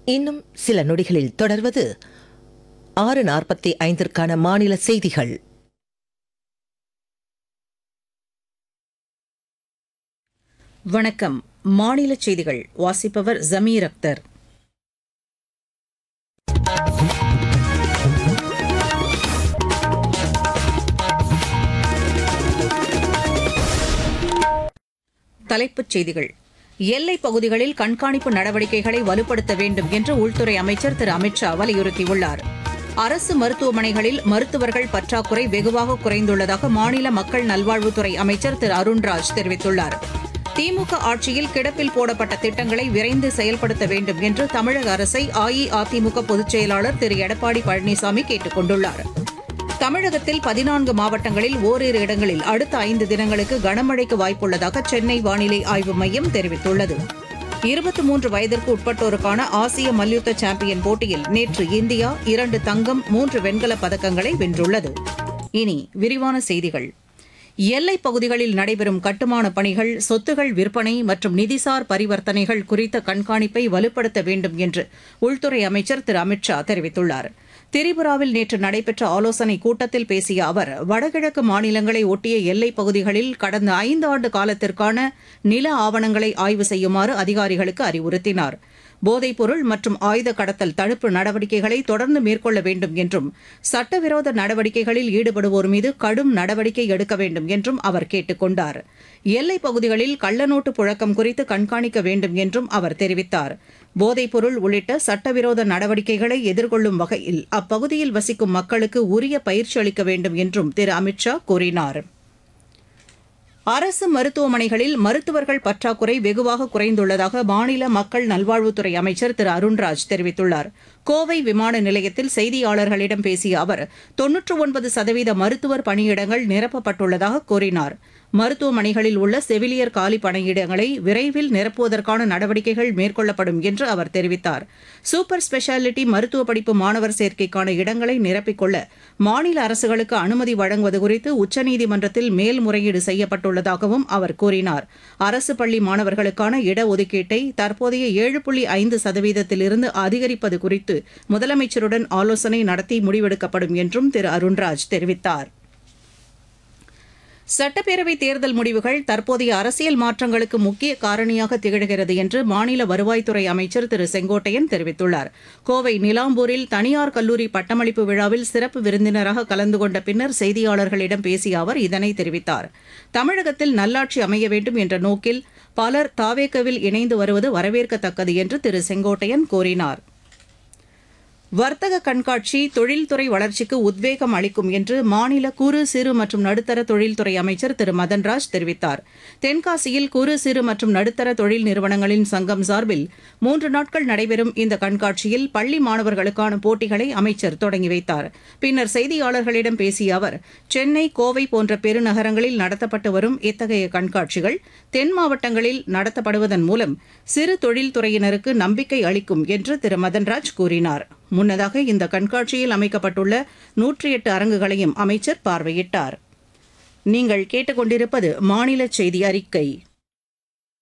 இன்னும் சில நொடிகளில் தொடர்வது ஆறு நாற்பத்தி ஐந்திற்கான மாநில செய்திகள் வணக்கம் மாநில செய்திகள் வாசிப்பவர் ஜமீர் அக்தர் தலைப்புச் செய்திகள் எல்லைப் பகுதிகளில் கண்காணிப்பு நடவடிக்கைகளை வலுப்படுத்த வேண்டும் என்று உள்துறை அமைச்சர் திரு அமித்ஷா வலியுறுத்தியுள்ளார் அரசு மருத்துவமனைகளில் மருத்துவர்கள் பற்றாக்குறை வெகுவாக குறைந்துள்ளதாக மாநில மக்கள் நல்வாழ்வுத்துறை அமைச்சர் திரு அருண்ராஜ் தெரிவித்துள்ளார் திமுக ஆட்சியில் கிடப்பில் போடப்பட்ட திட்டங்களை விரைந்து செயல்படுத்த வேண்டும் என்று தமிழக அரசை அஇஅதிமுக பொதுச் செயலாளர் திரு எடப்பாடி பழனிசாமி கேட்டுக் கொண்டுள்ளார் தமிழகத்தில் பதினான்கு மாவட்டங்களில் ஓரிரு இடங்களில் அடுத்த ஐந்து தினங்களுக்கு கனமழைக்கு வாய்ப்புள்ளதாக சென்னை வானிலை ஆய்வு மையம் தெரிவித்துள்ளது இருபத்தி மூன்று வயதிற்கு உட்பட்டோருக்கான ஆசிய மல்யுத்த சாம்பியன் போட்டியில் நேற்று இந்தியா இரண்டு தங்கம் மூன்று வெண்கலப் பதக்கங்களை வென்றுள்ளது இனி விரிவான செய்திகள் எல்லைப் பகுதிகளில் நடைபெறும் கட்டுமான பணிகள் சொத்துகள் விற்பனை மற்றும் நிதிசார் பரிவர்த்தனைகள் குறித்த கண்காணிப்பை வலுப்படுத்த வேண்டும் என்று உள்துறை அமைச்சர் திரு அமித்ஷா தெரிவித்துள்ளார் திரிபுராவில் நேற்று நடைபெற்ற ஆலோசனைக் கூட்டத்தில் பேசிய அவர் வடகிழக்கு மாநிலங்களை ஒட்டிய எல்லைப் பகுதிகளில் கடந்த ஐந்து ஆண்டு காலத்திற்கான நில ஆவணங்களை ஆய்வு செய்யுமாறு அதிகாரிகளுக்கு அறிவுறுத்தினார் போதைப்பொருள் மற்றும் ஆயுத கடத்தல் தடுப்பு நடவடிக்கைகளை தொடர்ந்து மேற்கொள்ள வேண்டும் என்றும் சட்டவிரோத நடவடிக்கைகளில் ஈடுபடுவோர் மீது கடும் நடவடிக்கை எடுக்க வேண்டும் என்றும் அவர் கேட்டுக் கொண்டார் எல்லைப் பகுதிகளில் கள்ளநோட்டு புழக்கம் குறித்து கண்காணிக்க வேண்டும் என்றும் அவர் தெரிவித்தார் போதைப்பொருள் உள்ளிட்ட சட்டவிரோத நடவடிக்கைகளை எதிர்கொள்ளும் வகையில் அப்பகுதியில் வசிக்கும் மக்களுக்கு உரிய பயிற்சி அளிக்க வேண்டும் என்றும் திரு அமித்ஷா கூறினார் அரசு மருத்துவமனைகளில் மருத்துவர்கள் பற்றாக்குறை வெகுவாக குறைந்துள்ளதாக மாநில மக்கள் நல்வாழ்வுத்துறை அமைச்சர் திரு அருண்ராஜ் தெரிவித்துள்ளார் கோவை விமான நிலையத்தில் செய்தியாளர்களிடம் பேசிய அவர் தொன்னூற்று ஒன்பது சதவீத மருத்துவர் பணியிடங்கள் நிரப்பப்பட்டுள்ளதாக கூறினார் மருத்துவமனைகளில் உள்ள செவிலியர் காலி பணியிடங்களை விரைவில் நிரப்புவதற்கான நடவடிக்கைகள் மேற்கொள்ளப்படும் என்று அவர் தெரிவித்தார் சூப்பர் ஸ்பெஷாலிட்டி மருத்துவ படிப்பு மாணவர் சேர்க்கைக்கான இடங்களை நிரப்பிக்கொள்ள மாநில அரசுகளுக்கு அனுமதி வழங்குவது குறித்து உச்சநீதிமன்றத்தில் மேல்முறையீடு செய்யப்பட்டுள்ளதாகவும் அவர் கூறினார் அரசு பள்ளி மாணவர்களுக்கான இடஒதுக்கீட்டை தற்போதைய ஏழு புள்ளி ஐந்து சதவீதத்திலிருந்து அதிகரிப்பது குறித்து முதலமைச்சருடன் ஆலோசனை நடத்தி முடிவெடுக்கப்படும் என்றும் திரு அருண்ராஜ் தெரிவித்தார் சட்டப்பேரவை தேர்தல் முடிவுகள் தற்போதைய அரசியல் மாற்றங்களுக்கு முக்கிய காரணியாக திகழ்கிறது என்று மாநில வருவாய்த்துறை அமைச்சர் திரு செங்கோட்டையன் தெரிவித்துள்ளார் கோவை நிலாம்பூரில் தனியார் கல்லூரி பட்டமளிப்பு விழாவில் சிறப்பு விருந்தினராக கலந்து கொண்ட பின்னர் செய்தியாளர்களிடம் பேசிய அவர் இதனை தெரிவித்தார் தமிழகத்தில் நல்லாட்சி அமைய வேண்டும் என்ற நோக்கில் பலர் தாவேக்கவில் இணைந்து வருவது வரவேற்கத்தக்கது என்று திரு செங்கோட்டையன் கூறினார் வர்த்தக கண்காட்சி தொழில்துறை வளர்ச்சிக்கு உத்வேகம் அளிக்கும் என்று மாநில குறு சிறு மற்றும் நடுத்தர தொழில்துறை அமைச்சர் திரு மதன்ராஜ் தெரிவித்தார் தென்காசியில் குறு சிறு மற்றும் நடுத்தர தொழில் நிறுவனங்களின் சங்கம் சார்பில் மூன்று நாட்கள் நடைபெறும் இந்த கண்காட்சியில் பள்ளி மாணவர்களுக்கான போட்டிகளை அமைச்சர் தொடங்கி வைத்தார் பின்னர் செய்தியாளர்களிடம் பேசிய அவர் சென்னை கோவை போன்ற பெருநகரங்களில் நடத்தப்பட்டு வரும் இத்தகைய கண்காட்சிகள் தென் மாவட்டங்களில் நடத்தப்படுவதன் மூலம் சிறு தொழில்துறையினருக்கு நம்பிக்கை அளிக்கும் என்று திரு மதன்ராஜ் கூறினார் முன்னதாக இந்த கண்காட்சியில் அமைக்கப்பட்டுள்ள நூற்றி எட்டு அரங்குகளையும் அமைச்சர் பார்வையிட்டார் நீங்கள் கேட்டுக்கொண்டிருப்பது மாநில செய்தி அறிக்கை